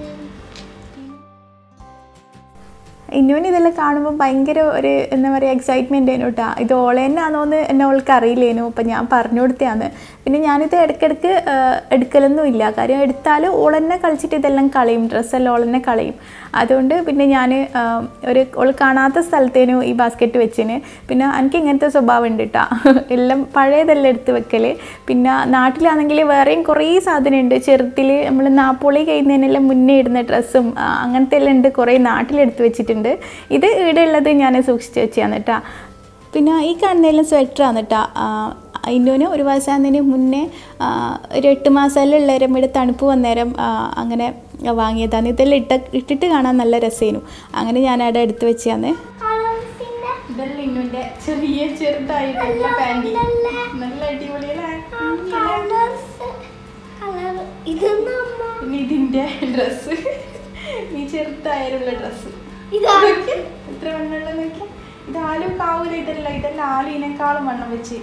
ഇന്നുവിന് ഇതെല്ലാം കാണുമ്പോൾ ഭയങ്കര ഒരു എന്താ പറയുക എക്സൈറ്റ്മെൻ്റ് ആയിരുന്നു കേട്ടോ ഇത് ഓളെ തന്നെയാണോന്ന് എന്നെ അവൾക്ക് അറിയില്ലേനു അപ്പം ഞാൻ പറഞ്ഞു കൊടുത്തതാണ് പിന്നെ ഞാനിത് ഇടയ്ക്കിടയ്ക്ക് ആ, എടുക്കലൊന്നും ഇല്ല കാര്യം എടുത്താൽ ഓളെന്നെ കളിച്ചിട്ട് ഇതെല്ലാം കളയും ഡ്രസ്സെല്ലാം ഓളെന്നെ കളയും അതുകൊണ്ട് പിന്നെ ഞാൻ ഒരു ഓൾ കാണാത്ത സ്ഥലത്തേനു ഈ ബാസ്ക്കറ്റ് വെച്ചിന് പിന്നെ എനിക്ക് ഇങ്ങനത്തെ സ്വഭാവം ഉണ്ട് കേട്ടോ എല്ലാം പഴയതെല്ലാം എടുത്ത് വെക്കൽ പിന്നെ നാട്ടിലാണെങ്കിൽ വേറെയും കുറേ സാധനമുണ്ട് ചെറുതിൽ നമ്മൾ നാപ്പോളി കഴിയുന്നതിനെല്ലാം മുന്നേ ഇടുന്ന ഡ്രസ്സും അങ്ങനത്തെ എല്ലാം ഉണ്ട് കുറേ നാട്ടിലെടുത്ത് വെച്ചിട്ടുണ്ട് ഇത് ഇവിടെ ഉള്ളത് ഞാൻ സൂക്ഷിച്ച് വെച്ചാണ് കേട്ടോ പിന്നെ ഈ കാണുന്നതെല്ലാം സ്വെറ്ററാണ് കേട്ടോ ഇന്നുവിന് ഒരു വയസ്സാകുന്നതിന് മുന്നേ ആ, ഒരു എട്ട് മാസമെല്ലാം ഉള്ളേരം ഇവിടെ തണുപ്പ് വന്നേരം ആ, അങ്ങനെ വാങ്ങിയതാണ് ഇതെല്ലാം ഇട്ട ഇട്ടിട്ട് കാണാൻ നല്ല രസമായിരുന്നു അങ്ങനെ ഞാൻ അവിടെ എടുത്ത് വെച്ചാണ് കളേഴ്സിന്റെ ഇതെല്ലാം ഇന്നുവിൻ്റെ ചെറിയ ചെറുതായിട്ടുള്ള പാൻറ്റി നല്ല അടിപൊളിയല്ലേ കളേഴ്സ് കളർ ഇത് നമ്മ പിന്നെ ഇതിൻ്റെ ഡ്രസ്സ് ഈ ചെറുതായാലുള്ള ഡ്രസ്സ് ഇതാണ് എത്ര വണ്ണമുള്ള നോക്കിയാൽ ഇത് ആലും കാവൂല ഇതല്ല ഇതെല്ലാം ആലിനേക്കാളും വണ്ണം വെച്ച്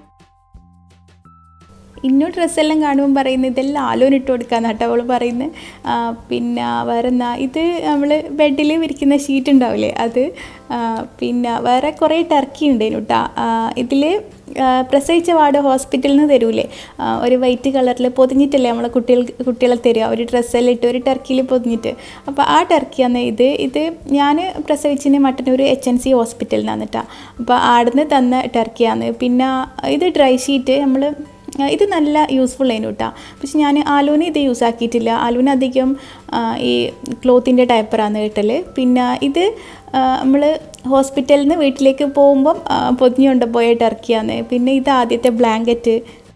ഇന്നു ഡ്രസ്സെല്ലാം കാണുമ്പോൾ പറയുന്നത് ഇതെല്ലാം ആലോന് ഇട്ട് കൊടുക്കാന്ന് കേട്ടോ അവൾ പറയുന്നത് ആ, പിന്നെ വേറെ എന്നാ ഇത് നമ്മൾ ബെഡിൽ വിരിക്കുന്ന ഷീറ്റ് ഉണ്ടാവില്ലേ അത് ആ, പിന്നെ വേറെ കുറേ ടർക്കി ഉണ്ടായിരുന്നു കേട്ടോ ഇതിൽ പ്രസവിച്ച വാർഡ് ഹോസ്പിറ്റലിൽ നിന്ന് തരൂലേ ആ, ഒരു വൈറ്റ് കളറിൽ പൊതിഞ്ഞിട്ടല്ലേ നമ്മളെ കുട്ടികൾ കുട്ടികളെ തരിക ഒരു ഡ്രസ്സെല്ലാം ഇട്ട് ഒരു ടർക്കിയിൽ പൊതിഞ്ഞിട്ട് അപ്പോൾ ആ ടർക്കിയാണ് ഇത് ഇത് ഞാൻ പ്രസവിച്ചിന് മട്ടന്നൂർ എച്ച് എൻ സി ഹോസ്പിറ്റലിൽ നിന്നാണ് കേട്ടോ അപ്പോൾ ആടുന്ന് തന്ന ടർക്കിയാണ് പിന്നെ ഇത് ഡ്രൈ ഷീറ്റ് നമ്മൾ ആ, ഇത് നല്ല യൂസ്ഫുൾ ആയിരുന്നു കേട്ടോ പക്ഷെ ഞാൻ ആലൂന് ഇത് യൂസ് ആക്കിയിട്ടില്ല ആലൂന് അധികം ആ, ഈ ക്ലോത്തിൻ്റെ ടൈപ്പറാണ് കിട്ടൽ പിന്നെ ഇത് നമ്മൾ ഹോസ്പിറ്റലിൽ നിന്ന് വീട്ടിലേക്ക് പോകുമ്പം ആ, പൊതിഞ്ഞുകൊണ്ട് പോയ ടർക്കിയാണ് പിന്നെ ഇത് ആദ്യത്തെ ബ്ലാങ്കറ്റ്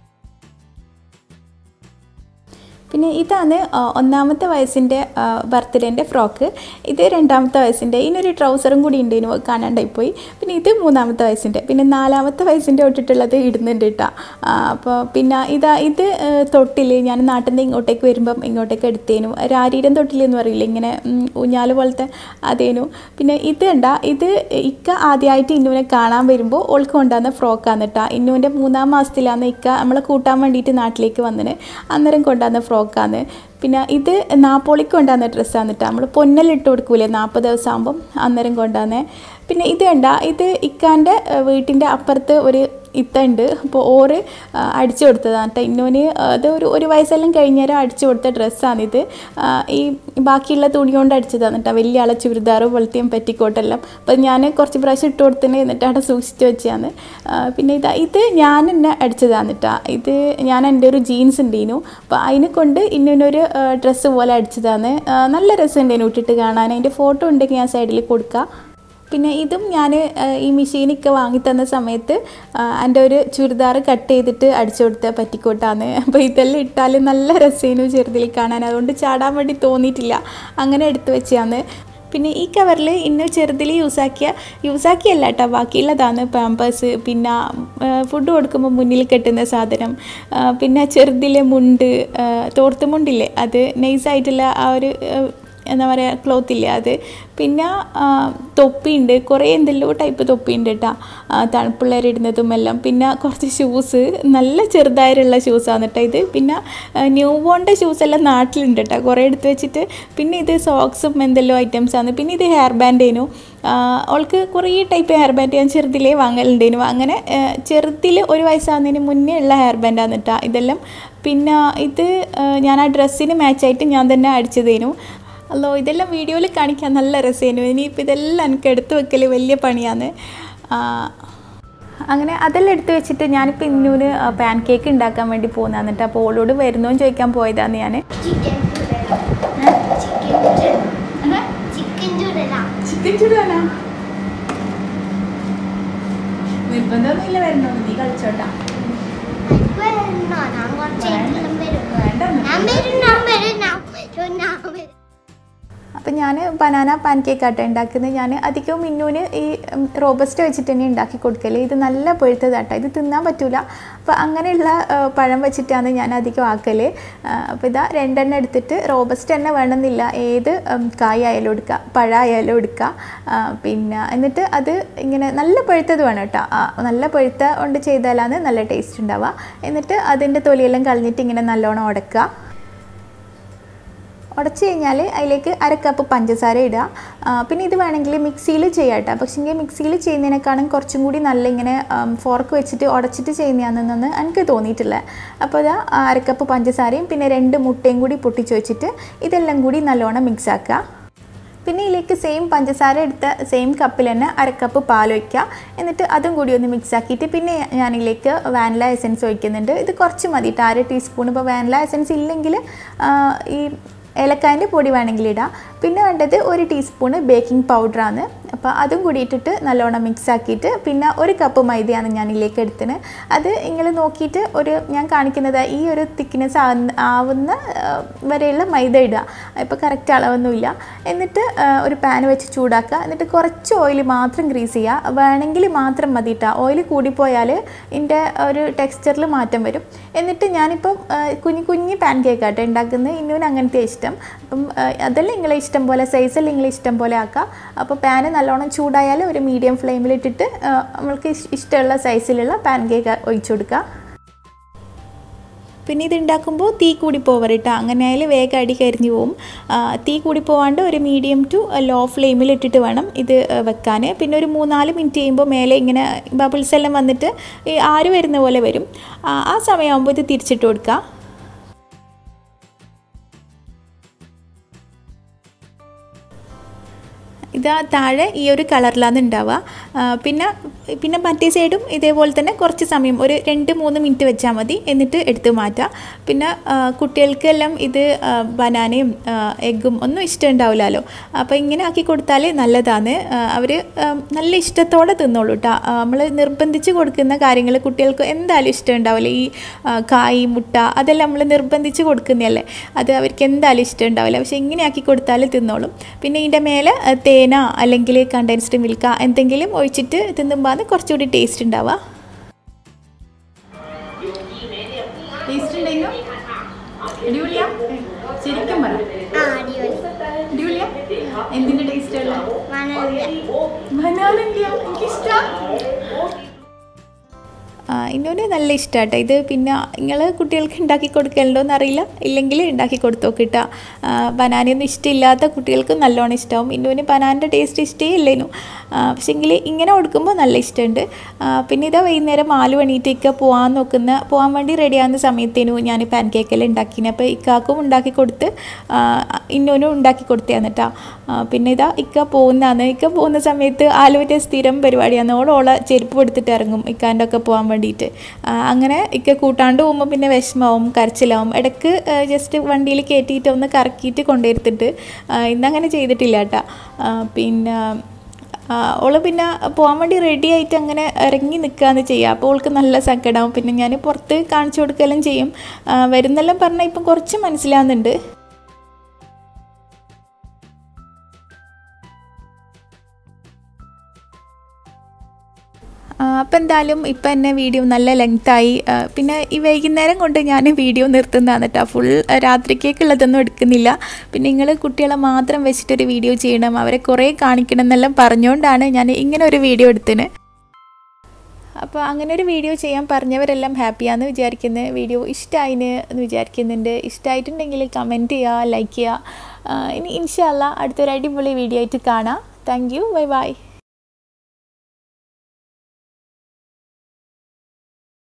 പിന്നെ ഇതാണ് ആ, ഒന്നാമത്തെ വയസ്സിൻ്റെ ബർത്ത്ഡേൻ്റെ ഫ്രോക്ക് ഇത് രണ്ടാമത്തെ വയസ്സിൻ്റെ ഇതിനൊരു ട്രൗസറും കൂടി ഉണ്ട് ഇതിന് കാണാണ്ടായിപ്പോയി പിന്നെ ഇത് മൂന്നാമത്തെ വയസ്സിൻ്റെ പിന്നെ നാലാമത്തെ വയസ്സിൻ്റെ തൊട്ടിട്ടുള്ളത് ഇടുന്നുണ്ട് കേട്ടോ അപ്പോൾ പിന്നെ ഇതാ ഇത് ആ, തൊട്ടിൽ ഞാൻ നാട്ടിൽ നിന്ന് ഇങ്ങോട്ടേക്ക് വരുമ്പം ഇങ്ങോട്ടേക്ക് എടുത്തേനു രാരീരം തൊട്ടിൽ എന്ന് പറയില്ല ഇങ്ങനെ ഉം, ഊഞ്ഞാല് പോലത്തെ അതേനു പിന്നെ ഇത് കണ്ട ഇത് ഇക്ക ആദ്യമായിട്ട് ഇന്നുവിനെ കാണാൻ വരുമ്പോൾ ഓൾക്ക് കൊണ്ടുവന്ന ഫ്രോക്കാണ് കേട്ടോ ഇന്നുവിൻ്റെ മൂന്നാം മാസത്തിലാണ് ഇക്ക നമ്മളെ കൂട്ടാൻ വേണ്ടിയിട്ട് നാട്ടിലേക്ക് വന്നിന് അന്നേരം കൊണ്ടുവന്ന ഫ്രോക്കാണ് പിന്നെ ഇത് നാപ്പോളിക്ക് കൊണ്ടുവന്ന ഡ്രസ്സാണ് കേട്ടോ നമ്മൾ പൊന്നെല്ലാം ഇട്ട് കൊടുക്കൂലേ നാൽപ്പത് ദിവസം ആകുമ്പം അന്നേരം കൊണ്ടുവന്നേ പിന്നെ ഇത് കണ്ട ഇത് ഇക്കാൻ്റെ വീട്ടിൻ്റെ അപ്പുറത്ത് ഒരു ഇത്ത ഉണ്ട് അപ്പോൾ ഓറ് ആ, അടിച്ചു കൊടുത്തതാണ് കേട്ടോ ഇന്നോന് അത് ഒരു ഒരു വയസ്സെല്ലാം കഴിഞ്ഞേരം അടിച്ചു കൊടുത്ത ഡ്രസ്സാണിത് ആ, ഈ ബാക്കിയുള്ള തുണി കൊണ്ട് അടിച്ചതാണ് കേട്ടോ വലിയ ആളെ ചുരിദാറ് പോലത്തെയും പെറ്റിക്കോട്ടെല്ലാം അപ്പോൾ ഞാൻ കുറച്ച് പ്രാവശ്യം ഇട്ട് കൊടുത്തിന് എന്നിട്ട് അവിടെ സൂക്ഷിച്ച് വെച്ചാണ് ആ, പിന്നെ ഇതാ ഇത് ഞാൻ തന്നെ അടിച്ചതാണ് കേട്ടോ ഇത് ഞാൻ എൻ്റെ ഒരു ജീൻസ് ഉണ്ടേനു അപ്പോൾ അതിനെ കൊണ്ട് ഇന്നൊരു ഡ്രസ്സ് പോലെ അടിച്ചതാണ് ആ, നല്ല രസമുണ്ടേനു ഇട്ടിട്ട് കാണാൻ അതിൻ്റെ ഫോട്ടോ ഉണ്ടെങ്കിൽ ഞാൻ സൈഡിൽ കൊടുക്കാം പിന്നെ ഇതും ഞാൻ ഈ മെഷീനൊക്കെ വാങ്ങിത്തന്ന സമയത്ത് എൻ്റെ ഒരു ചുരിദാർ കട്ട് ചെയ്തിട്ട് അടിച്ചു കൊടുത്ത പറ്റിക്കോട്ടാണ് അപ്പോൾ ഇതെല്ലാം ഇട്ടാൽ നല്ല രസേനു ചെറുതിൽ കാണാൻ അതുകൊണ്ട് ചാടാൻ വേണ്ടി തോന്നിയിട്ടില്ല അങ്ങനെ എടുത്തു വെച്ചാണ് പിന്നെ ഈ കവറിൽ ഇന്ന് ചെറുതിൽ യൂസാക്കിയ യൂസാക്കിയല്ല കേട്ടോ ബാക്കിയുള്ളതാണ് പാമ്പേഴ്സ് പിന്നെ ഫുഡ് കൊടുക്കുമ്പോൾ മുന്നിൽ കെട്ടുന്ന സാധനം ആ, പിന്നെ ചെറുതിലെ മുണ്ട് ആ, തോർത്ത് മുണ്ടില്ലേ അത് നൈസായിട്ടുള്ള ആ ഒരു ആ, എന്താ പറയുക ക്ലോത്ത് ഇല്ലേ അത് പിന്നെ ആ, തൊപ്പിയുണ്ട് കുറേ എന്തെല്ലോ ടൈപ്പ് തൊപ്പിയുണ്ട് കേട്ടോ തണുപ്പിള്ളേർ ഇടുന്നതും എല്ലാം പിന്നെ കുറച്ച് ഷൂസ് നല്ല ചെറുതായിട്ടുള്ള ഷൂസാണ് കേട്ടോ ഇത് പിന്നെ ന്യൂ ബോണിൻ്റെ ഷൂസ് എല്ലാം നാട്ടിലുണ്ട് കേട്ടോ കുറേ എടുത്ത് വെച്ചിട്ട് പിന്നെ ഇത് സോക്സും എന്തെല്ലോ ഐറ്റംസാണ് പിന്നെ ഇത് ഹെയർ ബാൻഡേനു അവൾക്ക് കുറേ ടൈപ്പ് ഹെയർ ബാൻഡ് ഞാൻ ചെറുതിലേ വാങ്ങലുണ്ടേനു അങ്ങനെ ചെറുതിൽ ഒരു വയസ്സാകുന്നതിന് മുന്നേ ഉള്ള ഹെയർ ബാൻഡാണ് കേട്ടോ ഇതെല്ലാം പിന്നെ ഇത് ആ, ഞാൻ ആ ഡ്രസ്സിന് മാച്ചായിട്ട് ഞാൻ തന്നെ അടിച്ചതേനു അല്ലോ ഇതെല്ലാം വീഡിയോയിൽ കാണിക്കാൻ നല്ല രസമായിരുന്നു ഇനിയിപ്പോൾ ഇതെല്ലാം എനിക്ക് എടുത്തു വെക്കൽ വലിയ പണിയാണ് ആ, അങ്ങനെ അതെല്ലാം എടുത്ത് വെച്ചിട്ട് ഞാനിപ്പോൾ ഇന്നൂന് പാൻ കേക്ക് ഉണ്ടാക്കാൻ വേണ്ടി പോകുന്നതാണ് കേട്ടോ അപ്പോൾ ഓളോട് വരുന്നോന്ന് ചോദിക്കാൻ പോയതാണ് ഞാൻ ചിക്കൻ ചിക്കൻ ചൂടലാം ചിക്കൻ ചുടാനാ നിർബന്ധമൊന്നുമില്ല വരണോന്ന് നീ കളിച്ചോട്ടാ വരുന്നോ ഞാൻ കുറച്ച് എങ്കിലും വരും വേണ്ട ഞാൻ വരും ഞാൻ വരും ഞാൻ വരും ഞാൻ വരും അപ്പം ഞാൻ ബനാന പാൻ കേക്ക് ആട്ടോ ഉണ്ടാക്കുന്നത് ഞാൻ അധികവും മിന്നൂന് ഈ റോബസ്റ്റ് വെച്ചിട്ട് തന്നെ ഉണ്ടാക്കി കൊടുക്കല് ഇത് നല്ല പൊഴുത്തതാട്ടോ ഇത് തിന്നാൻ പറ്റൂല അപ്പോൾ അങ്ങനെയുള്ള ആ, പഴം വെച്ചിട്ടാണ് ഞാൻ അധികം ആക്കല് അപ്പോൾ ഇതാ രണ്ടെണ്ണം എടുത്തിട്ട് റോബസ്റ്റ് തന്നെ വേണമെന്നില്ല ഏത് ഉം, കായ് ആയാലും എടുക്കുക പഴമായാലും എടുക്കുക ആ, പിന്നെ എന്നിട്ട് അത് ഇങ്ങനെ നല്ല പഴുത്തത് വേണം കേട്ടോ ആ, നല്ല പഴുത്ത കൊണ്ട് ചെയ്താലാണ് നല്ല ടേസ്റ്റ് ഉണ്ടാവുക എന്നിട്ട് അതിൻ്റെ തൊലിയെല്ലാം കളഞ്ഞിട്ട് ഇങ്ങനെ നല്ലോണം ഉടക്കുക ഉടച്ച് കഴിഞ്ഞാൽ അതിലേക്ക് അര കപ്പ് പഞ്ചസാര ഇടുക ആ, പിന്നെ ഇത് വേണമെങ്കിൽ മിക്സിയിൽ ചെയ്യാം കേട്ടോ പക്ഷേ മിക്സിയിൽ ചെയ്യുന്നതിനേക്കാളും കുറച്ചും കൂടി നല്ല ഇങ്ങനെ ഫോർക്ക് വെച്ചിട്ട് ഉടച്ചിട്ട് ചെയ്യുന്നതാണെന്ന് എനിക്ക് തോന്നിയിട്ടില്ല അപ്പോൾ അത് അര കപ്പ് പഞ്ചസാരയും പിന്നെ രണ്ട് മുട്ടയും കൂടി പൊട്ടിച്ച് വെച്ചിട്ട് ഇതെല്ലാം കൂടി നല്ലോണം മിക്സ് ആക്കുക പിന്നെ ഇതിലേക്ക് സെയിം പഞ്ചസാര എടുത്ത സെയിം കപ്പിൽ തന്നെ അര കപ്പ് പാൽ ഒഴിക്കുക എന്നിട്ട് അതും കൂടി ഒന്ന് മിക്സ് ആക്കിയിട്ട് പിന്നെ ഞാനിതിലേക്ക് വാനില എസൻസ് ഒഴിക്കുന്നുണ്ട് ഇത് കുറച്ച് മതി കേട്ടോ അര ടീസ്പൂൺ ഇപ്പോൾ വാനില എസൻസ് ഇല്ലെങ്കിൽ ആ, ഈ ഏലക്കായൻ്റെ പൊടി വേണമെങ്കിൽ ഇടാം പിന്നെ വേണ്ടത് ഒരു ടീസ്പൂണ് ബേക്കിംഗ് പൗഡറാണ് അപ്പോൾ അതും കൂടി ഇട്ടിട്ട് നല്ലോണം മിക്സ് ആക്കിയിട്ട് പിന്നെ ഒരു കപ്പ് മൈദയാണ് ഞാൻ ഇതിലേക്ക് എടുത്തത് അത് നിങ്ങൾ നോക്കിയിട്ട് ഒരു ഞാൻ കാണിക്കുന്നത് ഈ ഒരു തിക്നെസ് ആവുന്ന ആ, വരെയുള്ള മൈദ ഇടുക ഇപ്പോൾ കറക്റ്റ് അളവൊന്നുമില്ല എന്നിട്ട് ആ, ഒരു പാൻ വെച്ച് ചൂടാക്കുക എന്നിട്ട് കുറച്ച് ഓയിൽ മാത്രം ഗ്രീസ് ചെയ്യുക വേണമെങ്കിൽ മാത്രം മതി കേട്ടോ ഓയിൽ കൂടിപ്പോയാൽ ഇതിൻ്റെ ഒരു ടെക്സ്ചറിൽ മാറ്റം വരും എന്നിട്ട് ഞാനിപ്പം ആ, കുഞ്ഞു കുഞ്ഞു പാൻ കേക്ക് ആട്ടോ ഉണ്ടാക്കുന്നത് ഇന്നൂന് അങ്ങനത്തെ ഇഷ്ടം അപ്പം ആ, അതെല്ലാം നിങ്ങളെ ഇഷ്ടം പോലെ സൈസെല്ലാം നിങ്ങളെ ഇഷ്ടം പോലെ ആക്കുക അപ്പോൾ പാന് നല്ലോണം ചൂടായാൽ ഒരു മീഡിയം ഫ്ലെയിമിലിട്ടിട്ട് ആ, നമ്മൾക്ക് ഇഷ്- ഇഷ്ടമുള്ള സൈസിലുള്ള പാൻ കേക്ക് ഒഴിച്ചു കൊടുക്കുക പിന്നെ ഇത് ഉണ്ടാക്കുമ്പോൾ തീ കൂടി പോവരുട്ടോ അങ്ങനെ ആയാലും വേഗം അടി കരിഞ്ഞു പോവും ആ, തീ കൂടി പോവാണ്ട് ഒരു മീഡിയം ടു ലോ ഫ്ലെയിമിൽ ഇട്ടിട്ട് വേണം ഇത് ആ, വെക്കാൻ പിന്നെ ഒരു മൂന്നാല് മിനിറ്റ് കഴിയുമ്പോൾ മേലെ ഇങ്ങനെ ബബിൾസ് എല്ലാം വന്നിട്ട് ഈ ആര് വരുന്ന പോലെ വരും ആ, ആ സമയമാകുമ്പോൾ ഇത് തിരിച്ചിട്ട് കൊടുക്കുക ഇതാ താഴെ ഈ ഒരു കളറിലാണ് ഉണ്ടാവുക ആ, പിന്നെ പിന്നെ മറ്റേ സൈഡും ഇതേപോലെ തന്നെ കുറച്ച് സമയം ഒരു രണ്ട് മൂന്ന് മിനിറ്റ് വെച്ചാൽ മതി എന്നിട്ട് എടുത്ത് മാറ്റാം പിന്നെ ആ, കുട്ടികൾക്കെല്ലാം ഇത് ആ, ബനാനയും ആ, എഗ്ഗും ഒന്നും ഇഷ്ടം ഉണ്ടാവില്ലല്ലോ അപ്പോൾ ഇങ്ങനെ ആക്കി കൊടുത്താൽ നല്ലതാണ് അവർ നല്ല ഇഷ്ടത്തോടെ തിന്നോളൂ കേട്ടോ നമ്മൾ നിർബന്ധിച്ച് കൊടുക്കുന്ന കാര്യങ്ങൾ കുട്ടികൾക്ക് എന്തായാലും ഇഷ്ടം ഉണ്ടാവില്ല ഈ ആ, കായ് മുട്ട അതെല്ലാം നമ്മൾ നിർബന്ധിച്ച് കൊടുക്കുന്നതല്ലേ അത് അവർക്ക് എന്തായാലും ഇഷ്ടം ഉണ്ടാവില്ല പക്ഷേ ഇങ്ങനെ ആക്കി കൊടുത്താൽ തിന്നോളും പിന്നെ ഇതിൻ്റെ മേലെ ആ, തേന അല്ലെങ്കിൽ കണ്ടൻസ്ഡ് മിൽക്ക എന്തെങ്കിലും ഒഴിച്ചിട്ട് തിന്നുമ്പോൾ അത് കുറച്ചുകൂടി ടേസ്റ്റ് ഉണ്ടാവുക ടേസ്റ്റ് ഉണ്ടെങ്കിൽ അടിപൊളിയാ ശരിക്കും പറ ആ അടിപൊളി അടിപൊളിയാ എന്തിൻ്റെ ടേസ്റ്റ് ഉള്ള മണമില്ല ബനാനൻ്റെയാ എനിക്കിഷ്ടം ഇന്നോന് നല്ല ഇഷ്ടമാട്ടോ ഇത് പിന്നെ നിങ്ങൾ കുട്ടികൾക്ക് ഉണ്ടാക്കി കൊടുക്കലുണ്ടോ എന്നറിയില്ല ഇല്ലെങ്കിൽ ഉണ്ടാക്കി കൊടുത്തു നോക്കിട്ട ബനാനയൊന്നും ഇഷ്ടമില്ലാത്ത കുട്ടികൾക്ക് നല്ലോണം ഇഷ്ടമാവും ഇന്നോന് ബനാൻ്റെ ടേസ്റ്റ് ഇഷ്ടേ ഇല്ലേനു പക്ഷേങ്കിൽ ഇങ്ങനെ കൊടുക്കുമ്പോൾ നല്ല ഇഷ്ടമുണ്ട് ആ, പിന്നെ ഇതാ വൈകുന്നേരം നാല് മണിയിട്ടേക്ക് പോകാൻ നോക്കുന്ന പോകാൻ വേണ്ടി റെഡിയാകുന്ന സമയത്തേനു ഞാൻ പാൻ കേക്കെല്ലാം ഉണ്ടാക്കിന് അപ്പോൾ ഇക്കാക്കും ഉണ്ടാക്കി കൊടുത്ത് ആ, ഇന്നോനും ഉണ്ടാക്കി കൊടുത്തതാണ് കേട്ടോ പിന്നെ ഇതാ ഇക്ക പോകുന്നതാണ് ഇക്ക പോകുന്ന സമയത്ത് ആലുവത്തെ സ്ഥിരം പരിപാടിയാണ് ഓളോളെ ചെരുപ്പ് എടുത്തിട്ട് ഇറങ്ങും ഇക്കാൻ്റെ ഒക്കെ പോകാൻ വേണ്ടിയിട്ട് ആ, അങ്ങനെ ഇക്ക കൂട്ടാണ്ട് പോകുമ്പോൾ പിന്നെ വിഷമാവും കരച്ചിലാവും ഇടയ്ക്ക് ജസ്റ്റ് വണ്ടിയിൽ കയറ്റിയിട്ട് ഒന്ന് കറക്കിയിട്ട് കൊണ്ടുവരുത്തിട്ട് ഇന്നങ്ങനെ ചെയ്തിട്ടില്ല കേട്ടോ പിന്നെ ആ, ഓള് പിന്നെ പോകാൻ വേണ്ടി റെഡി ആയിട്ട് അങ്ങനെ ഇറങ്ങി നിൽക്കുകയെന്ന് ചെയ്യുക അപ്പോൾ ഓൾക്ക് നല്ല സങ്കടമാവും പിന്നെ ഞാൻ പുറത്ത് കാണിച്ചു കൊടുക്കുകയെല്ലാം ചെയ്യും ആ, വരുന്നെല്ലാം പറഞ്ഞാൽ ഇപ്പം കുറച്ച് മനസ്സിലാവുന്നുണ്ട് അപ്പം എന്തായാലും ഇപ്പം എന്നെ വീഡിയോ നല്ല ലെങ്തായി പിന്നെ ഈ വൈകുന്നേരം കൊണ്ട് ഞാൻ വീഡിയോ നിർത്തുന്നതാണ് കേട്ടോ ഫുൾ രാത്രിക്കേക്കുള്ളതൊന്നും എടുക്കുന്നില്ല പിന്നെ നിങ്ങൾ കുട്ടികളെ മാത്രം വെച്ചിട്ടൊരു വീഡിയോ ചെയ്യണം അവരെ കുറേ കാണിക്കണം എന്നെല്ലാം പറഞ്ഞുകൊണ്ടാണ് ഞാൻ ഇങ്ങനെ ഒരു വീഡിയോ എടുത്തിന് അപ്പോൾ അങ്ങനെ ഒരു വീഡിയോ ചെയ്യാൻ പറഞ്ഞവരെല്ലാം ഹാപ്പിയാണെന്ന് വിചാരിക്കുന്നത് വീഡിയോ ഇഷ്ടമായിന് എന്ന് വിചാരിക്കുന്നുണ്ട് ഇഷ്ടമായിട്ടുണ്ടെങ്കിൽ കമൻറ്റ് ചെയ്യുക ലൈക്ക് ചെയ്യുക ആ, ഇനി ഇൻഷാല്ല അടുത്തൊരു അടിപൊളി വീഡിയോ ആയിട്ട് കാണാം താങ്ക് യു ബൈ ബൈ